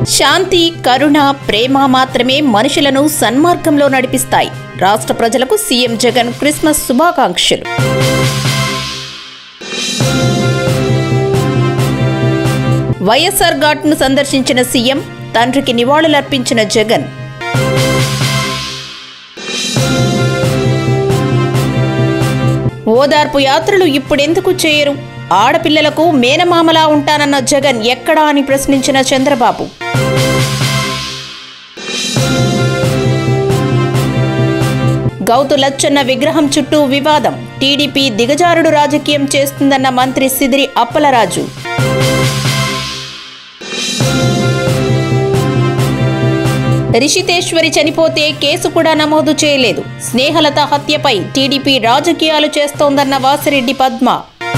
శాంతి కరుణ ప్రేమ మాత్రమే మనుషులను సన్మార్గంలో నడిపిస్తాయి రాష్ట్ర ప్రజలకు సీఎం జగన్ క్రిస్మస్ శుభాకాంక్షలు వైఎస్ఆర్ ఘాట్ను సందర్శించిన సీఎం తండ్రికి నివాళులర్పించిన జగన్ ఓదార్పు యాత్రలు ఇప్పుడెందుకు చేయరు ఆడపిల్లలకు మేనమామలా ఉంటానన్న జగన్ ఎక్కడా అని ప్రశ్నించిన చంద్రబాబు గౌతు లచ్చన్న విగ్రహం చుట్టూ వివాదం టీడీపీ దిగజారుడు రాజకీయం చేస్తుందన్న మంత్రి సిదిరి అప్పలరాజు రిషితేశ్వరి చనిపోతే కేసు కూడా నమోదు చేయలేదు స్నేహలత హత్యపై టీడీపీ రాజకీయాలు చేస్తోందన్న వాసిరెడ్డి పద్మ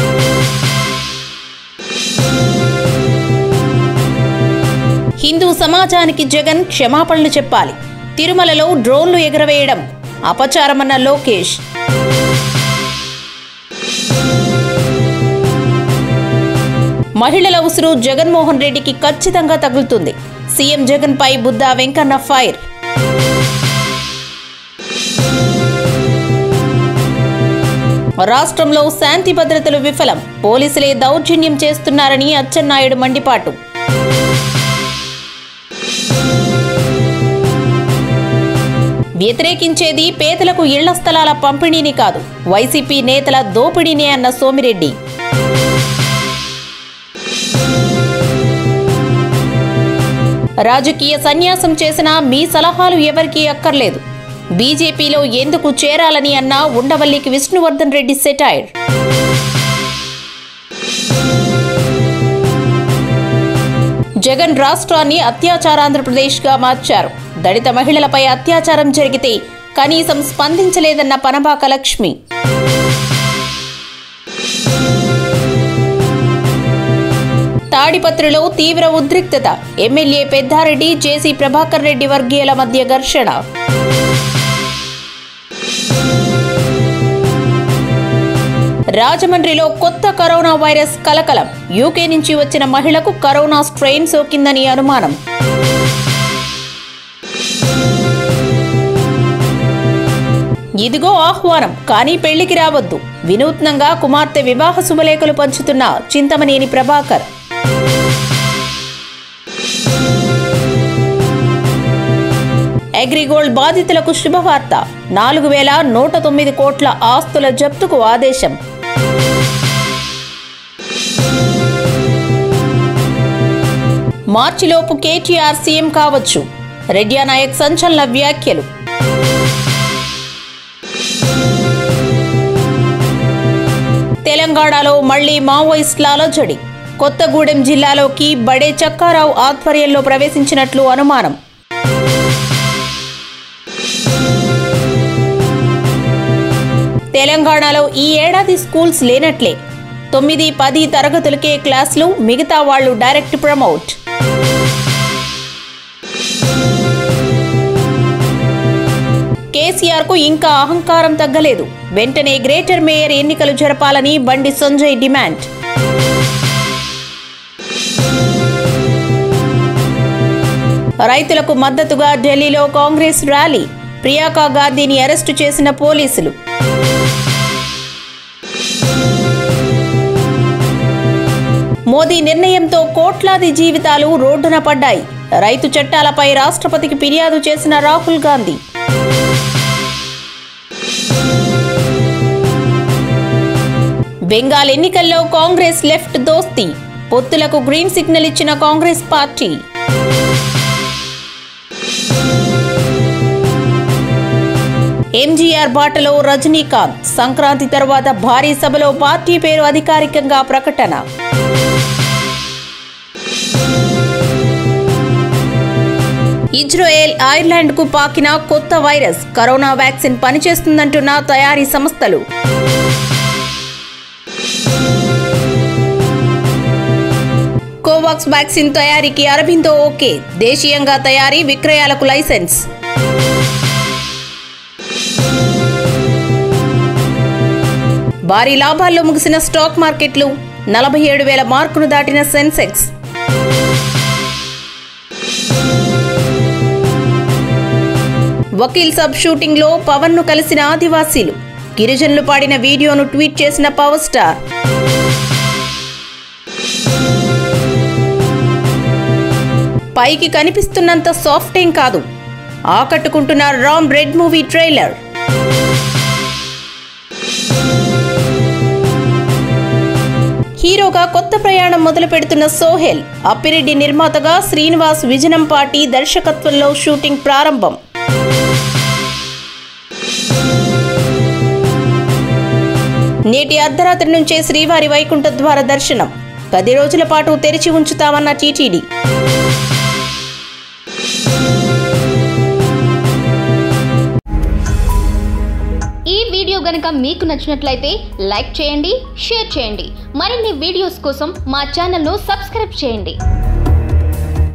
హిందూ సమాజానికి జగన్ క్షమాపణలు చెప్పాలి తిరుమలలో డ్రోన్లు ఎగరవేయడం అపచారమన్న లోకేష్ మహిళల ఉసురు జగన్మోహన్ రెడ్డికి ఖచ్చితంగా తగులుతుంది సీఎం జగన్ పై బుద్ధా వెంకన్న ఫైర్ రాష్ట్రంలో శాంతి భద్రతలు విఫలం పోలీసులే దౌర్జన్యం చేస్తున్నారని అచ్చెన్నాయుడు మండిపాటు వ్యతిరేకించేది పేదలకు ఇళ్ల స్థలాల పంపిణీని కాదు వైసీపీ నేతల దోపిడీనే అన్న సోమిరెడ్డి రాజకీయ సన్యాసం చేసినా మీ సలహాలు ఎవరికీ అక్కర్లేదు బీజేపీలో ఎందుకు చేరాలని అన్నా ఉండవల్లికి విష్ణువర్ధన్ రెడ్డి సెటైర్ జగన్ రాష్ట్రాన్ని అత్యాచారాంధ్రప్రదేశ్గా మార్చారు దళిత మహిళలపై అత్యాచారం జరిగితే కనీసం స్పందించలేదన్న పనబాక లక్ష్మి తాడిపత్రిలో తీవ్ర ఉద్రిక్తత ఎమ్మెల్యే పెద్దారెడ్డి జేసీ ప్రభాకర్ రెడ్డి వర్గీయుల మధ్య ఘర్షణ రాజమండ్రిలో కొత్త కరోనా వైరస్ కలకలం యూకే నుంచి వచ్చిన మహిళకు కరోనా స్ట్రెయిన్ సోకిందని అనుమానం ఇదిగో ఆహ్వానం కానీ పెళ్లికి రావద్దు వినూత్నంగా కుమార్తె వివాహ శుభలేఖలు పంచుతున్న చింతమనేని ప్రభాకర్ అగ్రిగోల్డ్ బాధితులకు శుభవార్త నాలుగు వేల నూట తొమ్మిది కోట్ల ఆస్తుల జప్తుకు ఆదేశం మార్చిలోపు కేటీఆర్ సీఎం కావచ్చు రెడ్యా నాయక్ సంచలన వ్యాఖ్యలు తెలంగాణలో మళ్లీ మావోయిస్టుల అలజడి కొత్తగూడెం జిల్లాలోకి బడే చక్కారావు ఆధ్వర్యంలో ప్రవేశించినట్లు అనుమానం తెలంగాణలో ఈ ఏడాది స్కూల్స్ లేనట్లే తొమ్మిది పది తరగతులకే క్లాసులు మిగతా వాళ్ళు డైరెక్ట్ ప్రమోట్ కేసీఆర్ కు ఇంకా అహంకారం తగ్గలేదు వెంటనే గ్రేటర్ మేయర్ ఎన్నికలు జరపాలని బండి సంజయ్ డిమాండ్ రైతులకు మద్దతుగా ఢిల్లీలో కాంగ్రెస్ ర్యాలీ ప్రియాంక గాంధీని అరెస్టు చేసిన పోలీసులు మోదీ నిర్ణయంతో కోట్లాది జీవితాలు రోడ్డున పడ్డాయి రైతు చట్టాలపై రాష్ట్రపతికి ఫిర్యాదు చేసిన రాహుల్ గాంధీ బెంగాల్ ఎన్నికల్లో కాంగ్రెస్ లెఫ్ట్ దోస్తీ పొత్తులకు గ్రీన్ సిగ్నల్ ఇచ్చిన కాంగ్రెస్ పార్టీ ఎంజీఆర్ బాటలో రజనీకాంత్ సంక్రాంతి తర్వాత భారీ సభలో పార్టీ పేరు అధికారికంగా ప్రకటన ఇజ్రాయెల్ ఐర్లాండ్ కు పాకిన కొత్త వైరస్ కరోనా వ్యాక్సిన్ పనిచేస్తుందంటున్న తయారీ సంస్థలు కోవాక్స్ వ్యాక్సిన్ తయారీకి అరబిందో ఓకే దేశీయంగా తయారీ విక్రయాలకు లైసెన్స్ భారీ లాభాల్లో ముగిసిన స్టాక్ మార్కెట్లు నలభై ఏడు వేల మార్కును దాటిన సెన్సెక్స్ వకీల్ సబ్ షూటింగ్లో పవన్ను కలిసిన ఆదివాసీలు గిరిజనులు పాడిన వీడియోను ట్వీట్ చేసిన పవర్ స్టార్ పైకి కనిపిస్తున్నంత సాఫ్ట్ ఏం కాదు ఆకట్టుకుంటున్న రామ్ రెడ్ మూవీ ట్రైలర్ హీరోగా కొత్త ప్రయాణం మొదలు పెడుతున్న సోహెల్ అప్పిరెడ్డి నిర్మాతగా శ్రీనివాస్ విజనంపాటి దర్శకత్వంలో షూటింగ్ ప్రారంభం నేటి అర్ధరాత్రి నుంచే శ్రీవారి వైకుంఠ ద్వార దర్శనం పది రోజుల పాటు తెరిచి ఉంచుతామన్న టీటీడీ ఈ వీడియో గనుక మీకు నచ్చినట్లయితే లైక్ చేయండి షేర్ చేయండి మరిన్ని వీడియోస్ కోసం మా ఛానల్ను సబ్స్క్రైబ్ చేయండి